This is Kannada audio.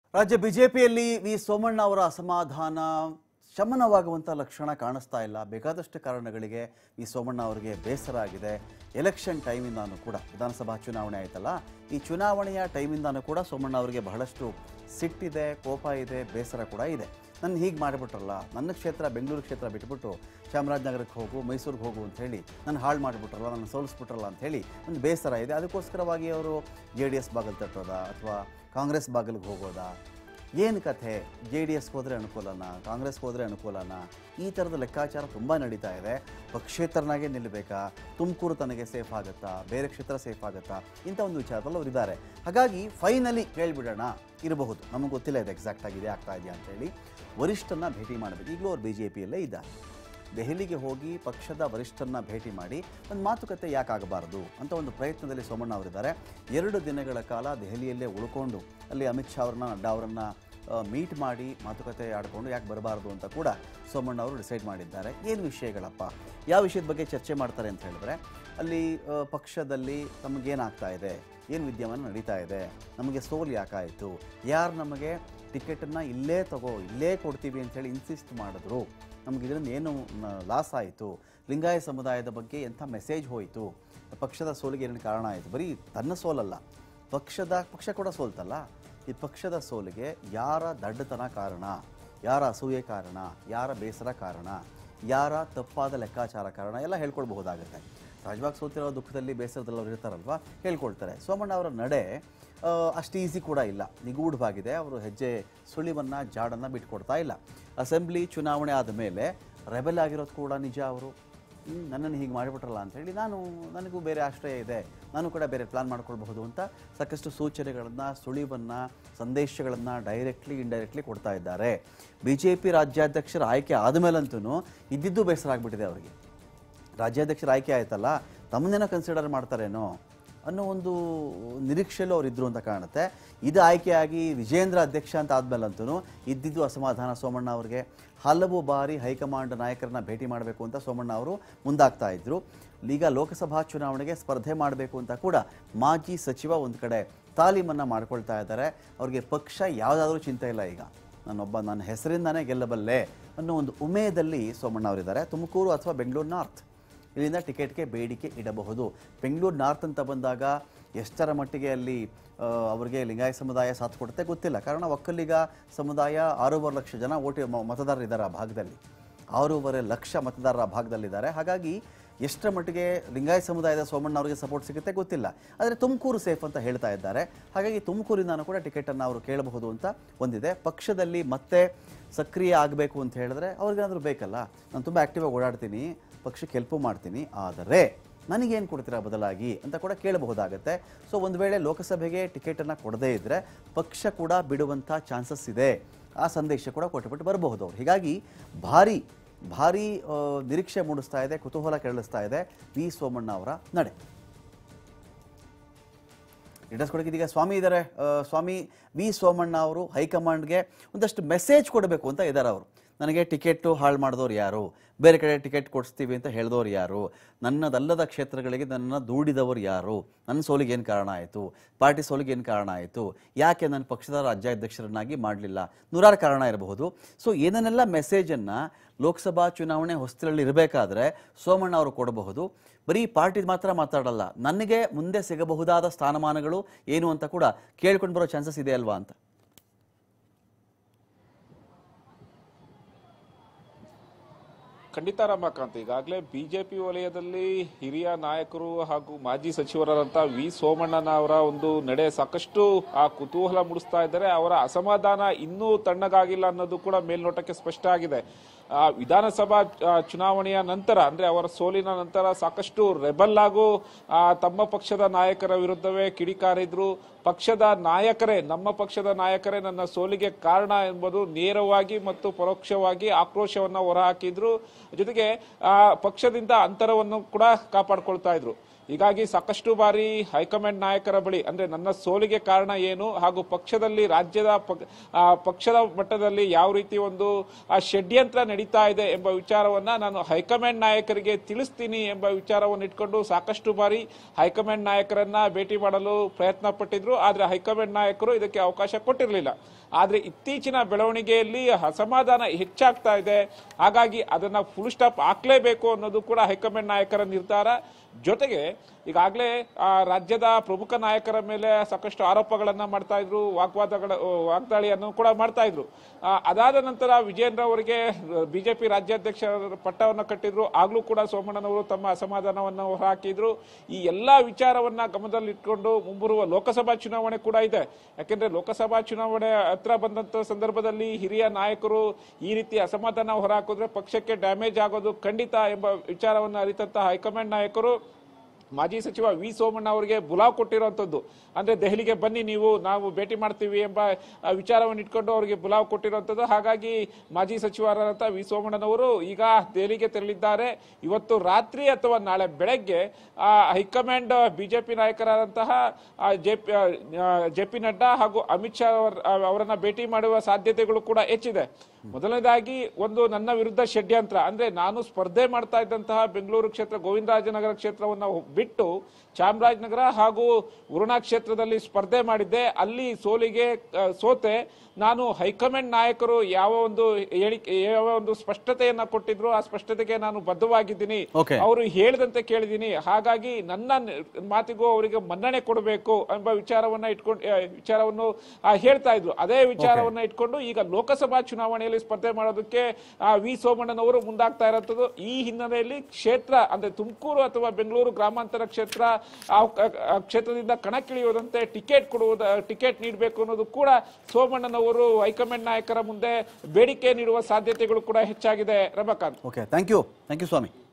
ರಾಜ್ಯ ಬಿಜೆಪಿಯಲ್ಲಿ ವಿ ಸೋಮಣ್ಣ ಅವರ ಅಸಮಾಧಾನ ಶಮನವಾಗುವಂಥ ಲಕ್ಷಣ ಕಾಣಿಸ್ತಾ ಇಲ್ಲ ಬೇಕಾದಷ್ಟು ಕಾರಣಗಳಿಗೆ ಈ ಸೋಮಣ್ಣ ಅವರಿಗೆ ಬೇಸರ ಆಗಿದೆ ಎಲೆಕ್ಷನ್ ಟೈಮಿಂದಾನು ಕೂಡ ವಿಧಾನಸಭಾ ಚುನಾವಣೆ ಆಯ್ತಲ್ಲ ಈ ಚುನಾವಣೆಯ ಟೈಮಿಂದಾನು ಕೂಡ ಸೋಮಣ್ಣ ಅವರಿಗೆ ಬಹಳಷ್ಟು ಸಿಟ್ಟಿದೆ ಕೋಪ ಇದೆ ಬೇಸರ ಕೂಡ ಇದೆ ನನ್ನ ಹೀಗೆ ಮಾಡಿಬಿಟ್ರಲ್ಲ ನನ್ನ ಕ್ಷೇತ್ರ ಬೆಂಗಳೂರು ಕ್ಷೇತ್ರ ಬಿಟ್ಬಿಟ್ಟು ಚಾಮರಾಜನಗರಕ್ಕೆ ಹೋಗು ಮೈಸೂರಿಗೆ ಹೋಗು ಅಂತ ಹೇಳಿ ನನ್ನ ಹಾಳು ಮಾಡಿಬಿಟ್ರಲ್ಲ ನನ್ನ ಸೋಲಿಸ್ಬಿಟ್ರಲ್ಲ ಅಂತ ಹೇಳಿ ಒಂದು ಬೇಸರ ಇದೆ ಅದಕ್ಕೋಸ್ಕರವಾಗಿ ಅವರು ಜೆ ಡಿ ಎಸ್ ಬಾಗಿಲು ತಟ್ಟೋದಾ ಅಥವಾ ಕಾಂಗ್ರೆಸ್ ಬಾಗಿಲಿಗೆ ಹೋಗೋದಾ ಏನು ಕಥೆ ಜೆ ಡಿ ಎಸ್ಗೆ ಹೋದರೆ ಅನುಕೂಲನಾ ಕಾಂಗ್ರೆಸ್ಗೆ ಹೋದರೆ ಅನುಕೂಲನಾ ಈ ಥರದ ಲೆಕ್ಕಾಚಾರ ತುಂಬ ನಡೀತಾ ಇದೆ ಪಕ್ಷೇತರನಾಗೆ ನಿಲ್ಲಬೇಕಾ ತುಮಕೂರು ತನಗೆ ಸೇಫ್ ಆಗುತ್ತಾ ಬೇರೆ ಕ್ಷೇತ್ರ ಸೇಫ್ ಆಗುತ್ತಾ ಇಂಥ ಒಂದು ವಿಚಾರದಲ್ಲಿ ಅವರು ಇದ್ದಾರೆ ಹಾಗಾಗಿ ಫೈನಲಿ ಹೇಳ್ಬಿಡೋಣ ಇರಬಹುದು ನಮಗೆ ಗೊತ್ತಿಲ್ಲ ಇದು ಎಕ್ಸಾಕ್ಟ್ ಆಗಿದೆ ಆಗ್ತಾ ಇದೆಯಾ ಅಂತೇಳಿ ವರಿಷ್ಠನ ಭೇಟಿ ಮಾಡಬೇಕು ಈಗಲೂ ಅವ್ರು ಬಿ ಜೆ ಪಿಯಲ್ಲೇ ಇದ್ದಾರೆ ದೆಹಲಿಗೆ ಹೋಗಿ ಪಕ್ಷದ ವರಿಷ್ಠರನ್ನ ಭೇಟಿ ಮಾಡಿ ಒಂದು ಮಾತುಕತೆ ಯಾಕಾಗಬಾರದು ಅಂತ ಒಂದು ಪ್ರಯತ್ನದಲ್ಲಿ ಸೋಮಣ್ಣ ಅವರಿದ್ದಾರೆ ಎರಡು ದಿನಗಳ ಕಾಲ ದೆಹಲಿಯಲ್ಲೇ ಉಳ್ಕೊಂಡು ಅಲ್ಲಿ ಅಮಿತ್ ಶಾ ಅವ್ರನ್ನ ನಡ್ಡಾ ಅವರನ್ನ ಮೀಟ್ ಮಾಡಿ ಮಾತುಕತೆ ಆಡಿಕೊಂಡು ಯಾಕೆ ಬರಬಾರ್ದು ಅಂತ ಕೂಡ ಸೋಮಣ್ಣ ಅವರು ಡಿಸೈಡ್ ಮಾಡಿದ್ದಾರೆ ಏನು ವಿಷಯಗಳಪ್ಪ ಯಾವ ವಿಷಯದ ಬಗ್ಗೆ ಚರ್ಚೆ ಮಾಡ್ತಾರೆ ಅಂತ ಹೇಳಿದ್ರೆ ಅಲ್ಲಿ ಆ, ಪಕ್ಷದಲ್ಲಿ ತಮಗೇನಾಗ್ತಾ ಇದೆ ಏನು ವಿದ್ಯಮಾನ ನಡೀತಾ ಇದೆ ನಮಗೆ ಸೋಲು ಯಾಕಾಯಿತು ಯಾರು ನಮಗೆ ಟಿಕೆಟನ್ನು ಇಲ್ಲೇ ತಗೋ ಇಲ್ಲೇ ಕೊಡ್ತೀವಿ ಅಂತೇಳಿ ಇನ್ಸಿಸ್ಟ್ ಮಾಡಿದ್ರು ನಮ್ಗೆ ಇದರಿಂದ ಏನು ಲಾಸ್ ಆಯಿತು ಲಿಂಗಾಯ ಸಮುದಾಯದ ಬಗ್ಗೆ ಎಂಥ ಮೆಸೇಜ್ ಹೋಯಿತು ಪಕ್ಷದ ಸೋಲಿಗೆ ಏನೇನು ಕಾರಣ ಆಯಿತು ಬರೀ ತನ್ನ ಸೋಲಲ್ಲ ಪಕ್ಷದ ಪಕ್ಷ ಕೂಡ ಸೋಲ್ತಲ್ಲ ಈ ಪಕ್ಷದ ಸೋಲಿಗೆ ಯಾರ ದಡ್ಡತನ ಕಾರಣ ಯಾರ ಅಸೂಯೆ ಕಾರಣ ಯಾರ ಬೇಸರ ಕಾರಣ ಯಾರ ತಪ್ಪಾದ ಲೆಕ್ಕಾಚಾರ ಕಾರಣ ಎಲ್ಲ ಹೇಳ್ಕೊಳ್ಬಹುದಾಗುತ್ತೆ ಸಹಜವಾಗಿ ಸೋತಿರೋ ದುಃಖದಲ್ಲಿ ಬೇಸರದಲ್ಲಿ ಅವ್ರು ಇರ್ತಾರಲ್ವಾ ಹೇಳ್ಕೊಳ್ತಾರೆ ಸೋಮಣ್ಣ ಅವರ ನಡೆ ಆ, ಅಷ್ಟು ಈಸಿ ಕೂಡ ಇಲ್ಲ ನಿಗೂಢವಾಗಿದೆ ಅವರು ಹೆಜ್ಜೆ ಸುಳಿವನ್ನು ಜಾಡನ್ನು ಬಿಟ್ಕೊಡ್ತಾ ಇಲ್ಲ ಅಸೆಂಬ್ಲಿ ಚುನಾವಣೆ ಆದ ಮೇಲೆ ರೆಬೆಲ್ ಆಗಿರೋದು ಕೂಡ ನಿಜ ಅವರು ಹ್ಮ್, ನನ್ನನ್ನು ಹೀಗೆ ಮಾಡಿಬಿಟ್ರಲ್ಲ ಅಂತೇಳಿ ನಾನು ನನಗೂ ಬೇರೆ ಆಶ್ರಯ ಇದೆ ನಾನು ಕೂಡ ಬೇರೆ ಪ್ಲಾನ್ ಮಾಡ್ಕೊಳ್ಬಹುದು ಅಂತ ಸಾಕಷ್ಟು ಸೂಚನೆಗಳನ್ನು ಸುಳಿವನ್ನು ಸಂದೇಶಗಳನ್ನು ಡೈರೆಕ್ಟ್ಲಿ ಇಂಡೈರೆಕ್ಟ್ಲಿ ಕೊಡ್ತಾ ಇದ್ದಾರೆ ಬಿ ಜೆ ಪಿ ರಾಜ್ಯಾಧ್ಯಕ್ಷರ ಆಯ್ಕೆ ಆದಮೇಲಂತೂ ಇದ್ದಿದ್ದು ಬೇಸರ ಆಗಿಬಿಟ್ಟಿದೆ ಅವರಿಗೆ ರಾಜ್ಯಾಧ್ಯಕ್ಷರ ಆಯ್ಕೆ ಆಯ್ತಲ್ಲ ತಮ್ಮನ್ನೇನೋ ಕನ್ಸಿಡರ್ ಮಾಡ್ತಾರೇನೋ ಅನ್ನೋ ಒಂದು ನಿರೀಕ್ಷೆಯಲ್ಲೂ ಅವ್ರು ಇದ್ರು ಅಂತ ಕಾಣುತ್ತೆ ಇದು ಆಯ್ಕೆಯಾಗಿ ವಿಜೇಂದ್ರ ಅಧ್ಯಕ್ಷ ಅಂತ ಆದ್ಮೇಲಂತೂ ಇದ್ದಿದ್ದು ಅಸಮಾಧಾನ ಸೋಮಣ್ಣ ಅವರಿಗೆ ಹಲವು ಬಾರಿ ಹೈಕಮಾಂಡ್ ನಾಯಕರನ್ನ ಭೇಟಿ ಮಾಡಬೇಕು ಅಂತ ಸೋಮಣ್ಣ ಅವರು ಮುಂದಾಗ್ತಾ ಇದ್ರು ಈಗ ಲೋಕಸಭಾ ಚುನಾವಣೆಗೆ ಸ್ಪರ್ಧೆ ಮಾಡಬೇಕು ಅಂತ ಕೂಡ ಮಾಜಿ ಸಚಿವ ಒಂದು ಕಡೆ ತಾಲೀಮನ್ನು ಮಾಡ್ಕೊಳ್ತಾ ಇದ್ದಾರೆ ಅವ್ರಿಗೆ ಪಕ್ಷ ಯಾವುದಾದ್ರೂ ಚಿಂತೆ ಇಲ್ಲ ಈಗ ನಾನೊಬ್ಬ ನನ್ನ ಹೆಸರಿಂದಾನೇ ಗೆಲ್ಲಬಲ್ಲೆ ಅನ್ನೋ ಒಂದು ಉಮೇದಲ್ಲಿ ಸೋಮಣ್ಣ ಅವರಿದ್ದಾರೆ ತುಮಕೂರು ಅಥವಾ ಬೆಂಗಳೂರು ನಾರ್ತ್ ಇಲ್ಲಿಂದ ಟಿಕೆಟ್ಗೆ ಬೇಡಿಕೆ ಇಡಬಹುದು ಬೆಂಗಳೂರು ನಾರ್ತ್ ಅಂತ ಬಂದಾಗ ಎಷ್ಟರ ಮಟ್ಟಿಗೆ ಅಲ್ಲಿ ಆ, ಅವರಿಗೆ ಲಿಂಗಾಯತ ಸಮುದಾಯ ಸಾಥ್ ಕೊಡುತ್ತೆ ಗೊತ್ತಿಲ್ಲ ಕಾರಣ ಒಕ್ಕಲಿಗ ಸಮುದಾಯ ಆರೂವರೆ ಲಕ್ಷ ಜನ ಓಟಿ ಮ- ಮತದಾರರಿದ್ದಾರೆ ಆ ಭಾಗದಲ್ಲಿ ಆರೂವರೆ ಲಕ್ಷ ಮತದಾರರ ಆ ಭಾಗದಲ್ಲಿದ್ದಾರೆ ಹಾಗಾಗಿ ಎಷ್ಟರ ಮಟ್ಟಿಗೆ ಲಿಂಗಾಯತ ಸಮುದಾಯದ ಸೋಮಣ್ಣ ಅವರಿಗೆ ಸಪೋರ್ಟ್ ಸಿಗುತ್ತೆ ಗೊತ್ತಿಲ್ಲ ಆದರೆ ತುಮಕೂರು ಸೇಫ್ ಅಂತ ಹೇಳ್ತಾ ಇದ್ದಾರೆ ಹಾಗಾಗಿ ತುಮಕೂರಿಂದನೂ ಕೂಡ ಟಿಕೆಟನ್ನು ಅವರು ಕೇಳಬಹುದು ಅಂತ ಒಂದಿದೆ ಪಕ್ಷದಲ್ಲಿ ಮತ್ತೆ ಸಕ್ರಿಯ ಆಗಬೇಕು ಅಂತ ಹೇಳಿದ್ರೆ ಅವ್ರಿಗೇನಾದರೂ ಬೇಕಲ್ಲ ನಾನು ತುಂಬ ಆ್ಯಕ್ಟಿವ್ ಆಗಿ ಓಡಾಡ್ತೀನಿ ಪಕ್ಷಕ್ಕೆ ಹೆಲ್ಪು ಮಾಡ್ತೀನಿ ಆದರೆ ನನಗೇನು ಕೊಡ್ತೀರಾ ಬದಲಾಗಿ ಅಂತ ಕೂಡ ಕೇಳಬಹುದಾಗತ್ತೆ ಸೊ ಒಂದು ವೇಳೆ ಲೋಕಸಭೆಗೆ ಟಿಕೆಟನ್ನು ಕೊಡದೇ ಇದ್ದರೆ ಪಕ್ಷ ಕೂಡ ಬಿಡುವಂಥ ಚಾನ್ಸಸ್ ಇದೆ ಆ ಸಂದೇಶ ಕೂಡ ಕೊಟ್ಟುಬಿಟ್ಟು ಬರಬಹುದು ಅವ್ರು ಹೀಗಾಗಿ ಭಾರಿ ಭಾರಿ ಆ, ನಿರೀಕ್ಷೆ ಮೂಡಿಸ್ತಾ ಇದೆ ಕುತೂಹಲ ಕೆರಳಿಸ್ತಾ ಇದೆ ವಿ ಸೋಮಣ್ಣ ಅವರ ನಡೆ ಡೀಟೇಲ್ಸ್ ಕೊಡೋಕೆ ಇದೀಗ ಸ್ವಾಮಿ ಇದ್ದಾರೆ ಆ, ಸ್ವಾಮಿ ವಿ ಸೋಮಣ್ಣ ಅವರು ಹೈಕಮಾಂಡ್ಗೆ ಒಂದಷ್ಟು ಮೆಸೇಜ್ ಕೊಡಬೇಕು ಅಂತ ಇದ್ದಾರೆ ಅವರು ನನಗೆ ಟಿಕೆಟು ಹಾಳು ಮಾಡಿದವ್ರು ಯಾರು ಬೇರೆ ಕಡೆ ಟಿಕೆಟ್ ಕೊಡಿಸ್ತೀವಿ ಅಂತ ಹೇಳಿದವ್ರು ಯಾರು ನನ್ನದಲ್ಲದ ಕ್ಷೇತ್ರಗಳಿಗೆ ನನ್ನ ದೂಡಿದವರು ಯಾರು ನನ್ನ ಸೋಲಿಗೆ ಏನು ಕಾರಣ ಆಯಿತು ಪಾರ್ಟಿ ಸೋಲಿಗೆ ಏನು ಕಾರಣ ಆಯಿತು ಯಾಕೆ ನನ್ನ ಪಕ್ಷದ ರಾಜ್ಯಾಧ್ಯಕ್ಷರನ್ನಾಗಿ ಮಾಡಲಿಲ್ಲ ನೂರಾರು ಕಾರಣ ಇರಬಹುದು ಸೊ ಏನನ್ನೆಲ್ಲ ಮೆಸೇಜನ್ನು ಲೋಕಸಭಾ ಚುನಾವಣೆ ಹೊಸ್ತಿಲಲ್ಲಿ ಇರಬೇಕಾದ್ರೆ ಸೋಮಣ್ಣ ಅವರು ಕೊಡಬಹುದು ಬರೀ ಪಾರ್ಟಿ ಮಾತ್ರ ಮಾತಾಡಲ್ಲ ನನಗೆ ಮುಂದೆ ಸಿಗಬಹುದಾದ ಸ್ಥಾನಮಾನಗಳು ಏನು ಅಂತ ಕೂಡ ಕೇಳ್ಕೊಂಡು ಬರೋ ಚಾನ್ಸಸ್ ಇದೆ ಅಲ್ವಾ ಅಂತ ಖಂಡಿತ ರಮಾಕಾಂತ್ ಈಗಾಗಲೇ ಬಿಜೆಪಿ ವಲಯದಲ್ಲಿ ಹಿರಿಯ ನಾಯಕರು ಹಾಗೂ ಮಾಜಿ ಸಚಿವರಾದಂತಹ ವಿ ಸೋಮಣ್ಣನ ಅವರ ಒಂದು ನಡೆ ಸಾಕಷ್ಟು ಆ ಕುತೂಹಲ ಮೂಡಿಸ್ತಾ ಇದ್ದಾರೆ ಅವರ ಅಸಮಾಧಾನ ಇನ್ನೂ ತಣ್ಣಗಾಗಿಲ್ಲ ಅನ್ನೋದು ಕೂಡ ಮೇಲ್ನೋಟಕ್ಕೆ ಸ್ಪಷ್ಟ ಆಗಿದೆ ಆ, ವಿಧಾನಸಭಾ ಆ, ಚುನಾವಣೆಯ ನಂತರ ಅಂದ್ರೆ ಅವರ ಸೋಲಿನ ನಂತರ ಸಾಕಷ್ಟು ರೆಬಲ್ ಹಾಗೂ ಆ, ತಮ್ಮ ಪಕ್ಷದ ನಾಯಕರ ವಿರುದ್ಧವೇ ಕಿಡಿಕಾರಿದ್ರು ಪಕ್ಷದ ನಾಯಕರೇ ನಮ್ಮ ಪಕ್ಷದ ನಾಯಕರೇ ನನ್ನ ಸೋಲಿಗೆ ಕಾರಣ ಎಂಬುದು ನೇರವಾಗಿ ಮತ್ತು ಪರೋಕ್ಷವಾಗಿ ಆಕ್ರೋಶವನ್ನ ಹೊರಹಾಕಿದ್ರು ಜೊತೆಗೆ ಆ ಪಕ್ಷದಿಂದ ಅಂತರವನ್ನು ಕೂಡ ಕಾಪಾಡ್ಕೊಳ್ತಾ ಇದ್ರು ಹೀಗಾಗಿ ಸಾಕಷ್ಟು ಬಾರಿ ಹೈಕಮಾಂಡ್ ನಾಯಕರ ಬಳಿ ಅಂದ್ರೆ ನನ್ನ ಸೋಲಿಗೆ ಕಾರಣ ಏನು ಹಾಗೂ ಪಕ್ಷದಲ್ಲಿ ರಾಜ್ಯದ ಪಕ್- ಆ, ಪಕ್ಷದ ಮಟ್ಟದಲ್ಲಿ ಯಾವ ರೀತಿ ಒಂದು ಆ ಷಡ್ಯಂತ್ರ ನಡೀತಾ ಇದೆ ಎಂಬ ವಿಚಾರವನ್ನ ನಾನು ಹೈಕಮಾಂಡ್ ನಾಯಕರಿಗೆ ತಿಳಿಸ್ತೀನಿ ಎಂಬ ವಿಚಾರವನ್ನು ಇಟ್ಕೊಂಡು ಸಾಕಷ್ಟು ಬಾರಿ ಹೈಕಮಾಂಡ್ ನಾಯಕರನ್ನ ಭೇಟಿ ಮಾಡಲು ಪ್ರಯತ್ನ ಪಟ್ಟಿದ್ರು ಆದ್ರೆ ಹೈಕಮಾಂಡ್ ನಾಯಕರು ಇದಕ್ಕೆ ಅವಕಾಶ ಕೊಟ್ಟಿರಲಿಲ್ಲ ಆದ್ರೆ ಇತ್ತೀಚಿನ ಬೆಳವಣಿಗೆಯಲ್ಲಿ ಅಸಮಾಧಾನ ಹೆಚ್ಚಾಗ್ತಾ ಇದೆ ಹಾಗಾಗಿ ಅದನ್ನ ಫುಲ್ ಸ್ಟಾಪ್ ಹಾಕ್ಲೇಬೇಕು ಅನ್ನೋದು ಕೂಡ ಹೈಕಮಾಂಡ್ ನಾಯಕರ ನಿರ್ಧಾರ ಜೊತೆಗೆ ಈಗಾಗಲೇ ಆ ರಾಜ್ಯದ ಪ್ರಮುಖ ನಾಯಕರ ಮೇಲೆ ಸಾಕಷ್ಟು ಆರೋಪಗಳನ್ನ ಮಾಡ್ತಾ ಇದ್ರು ವಾಗ್ವಾದಗಳ ವಾಗ್ದಾಳಿಯನ್ನು ಕೂಡ ಮಾಡ್ತಾ ಇದ್ರು ಆ, ಅದಾದ ನಂತರ ವಿಜೇಂದ್ರ ಅವರಿಗೆ ಬಿಜೆಪಿ ರಾಜ್ಯಾಧ್ಯಕ್ಷ ಪಟ್ಟವನ್ನು ಕಟ್ಟಿದ್ರು ಆಗ್ಲೂ ಕೂಡ ಸೋಮಣ್ಣನವರು ತಮ್ಮ ಅಸಮಾಧಾನವನ್ನು ಹೊರಹಾಕಿದ್ರು ಈ ಎಲ್ಲಾ ವಿಚಾರವನ್ನ ಗಮನದಲ್ಲಿಟ್ಕೊಂಡು ಮುಂಬರುವ ಲೋಕಸಭಾ ಚುನಾವಣೆ ಕೂಡ ಇದೆ ಯಾಕೆಂದ್ರೆ ಲೋಕಸಭಾ ಚುನಾವಣೆ ಹತ್ರ ಬಂದಂತ ಸಂದರ್ಭದಲ್ಲಿ ಹಿರಿಯ ನಾಯಕರು ಈ ರೀತಿ ಅಸಮಾಧಾನ ಹೊರಹಾಕಿದ್ರೆ ಪಕ್ಷಕ್ಕೆ ಡ್ಯಾಮೇಜ್ ಆಗೋದು ಖಂಡಿತ ಎಂಬ ವಿಚಾರವನ್ನು ಅರಿತಂತ ಹೈಕಮಾಂಡ್ ನಾಯಕರು ಮಾಜಿ ಸಚಿವ ವಿ ಸೋಮಣ್ಣ ಅವರಿಗೆ ಬುಲಾವ್ ಕೊಟ್ಟಿರುವಂತದ್ದು ಅಂದ್ರೆ ದೆಹಲಿಗೆ ಬನ್ನಿ ನೀವು ನಾವು ಭೇಟಿ ಮಾಡ್ತೀವಿ ಎಂಬ ಆ, ವಿಚಾರವನ್ನು ಇಟ್ಕೊಂಡು ಅವರಿಗೆ ಬುಲಾವ್ ಕೊಟ್ಟಿರುವಂತದ್ದು ಹಾಗಾಗಿ ಮಾಜಿ ಸಚಿವರಾದಂಥ ವಿ ಸೋಮಣ್ಣನವರು ಈಗ ದೆಹಲಿಗೆ ತೆರಳಿದ್ದಾರೆ ಇವತ್ತು ರಾತ್ರಿ ಅಥವಾ ನಾಳೆ ಬೆಳಗ್ಗೆ ಆ, ಹೈಕಮಾಂಡ್ ಬಿಜೆಪಿ ನಾಯಕರಾದಂತಹ J P J P Nadda ಹಾಗೂ ಅಮಿತ್ ಶಾ ಅವರ- ಅವರನ್ನ ಭೇಟಿ ಮಾಡುವ ಸಾಧ್ಯತೆಗಳು ಕೂಡ ಹೆಚ್ಚಿದೆ ಮೊದಲನೇದಾಗಿ ಒಂದು ನನ್ನ ವಿರುದ್ಧ ಷಡ್ಯಂತ್ರ ಅಂದ್ರೆ ನಾನು ಸ್ಪರ್ಧೆ ಮಾಡ್ತಾ ಇದ್ದಂತಹ ಬೆಂಗಳೂರು ಕ್ಷೇತ್ರ ಗೋವಿಂದರಾಜನಗರ ಕ್ಷೇತ್ರವನ್ನ ಬಿಟ್ಟು ಚಾಮರಾಜನಗರ ಹಾಗೂ ವರುಣಾ ಕ್ಷೇತ್ರದಲ್ಲಿ ಸ್ಪರ್ಧೆ ಮಾಡಿದ್ದೆ ಅಲ್ಲಿ ಸೋಲಿಗೆ ಆ, ಸೋತೆ ನಾನು ಹೈಕಮಾಂಡ್ ನಾಯಕರು ಯಾವ ಒಂದು ಹೇಳಿಕೆ ಯಾವ ಒಂದು ಸ್ಪಷ್ಟತೆಯನ್ನ ಕೊಟ್ಟಿದ್ರು ಆ ಸ್ಪಷ್ಟತೆಗೆ ನಾನು ಬದ್ಧವಾಗಿದ್ದೀನಿ Okay. ಅವರು ಹೇಳಿದಂತೆ ಕೇಳಿದ್ದೀನಿ ಹಾಗಾಗಿ ನನ್ನ ನ- ಮಾತಿಗೂ ಅವರಿಗೆ ಮನ್ನಣೆ ಕೊಡಬೇಕು ಎಂಬ ವಿಚಾರವನ್ನ ಇಟ್ಕೊಂಡು ಆ, ವಿಚಾರವನ್ನು ಆ, ಹೇಳ್ತಾ ಇದ್ರು ಅದೇ ವಿಚಾರವನ್ನ ಇಟ್ಕೊಂಡು ಈಗ ಲೋಕಸಭಾ ಚುನಾವಣೆಯಲ್ಲಿ ಸ್ಪರ್ಧೆ ಮಾಡೋದಕ್ಕೆ ಆ, ವಿ ಸೋಮಣ್ಣನವರು ಮುಂದಾಗ್ತಾ ಇರೋಂಥದ್ದು ಈ ಹಿನ್ನೆಲೆಯಲ್ಲಿ ಕ್ಷೇತ್ರ ಅಂದ್ರೆ ತುಮಕೂರು ಅಥವಾ ಬೆಂಗಳೂರು ಗ್ರಾಮಾಂತರ ಕ್ಷೇತ್ರ ಆ ಆ ಕ್ಷೇತ್ರದಿಂದ ಕಣಕ್ಕಿಳಿಯುವುದಂತೆ ಟಿಕೆಟ್ ಕೊಡುವುದ ಟಿಕೆಟ್ ನೀಡಬೇಕು ಅನ್ನೋದು ಕೂಡ ಸೋಮಣ್ಣನವರು ಹೈಕಮಾಂಡ್ ನಾಯಕರ ಮುಂದೆ ಬೇಡಿಕೆ ನೀಡುವ ಸಾಧ್ಯತೆಗಳು ಕೂಡ ಹೆಚ್ಚಾಗಿದೆ Ramakant okay thank you thank you Swami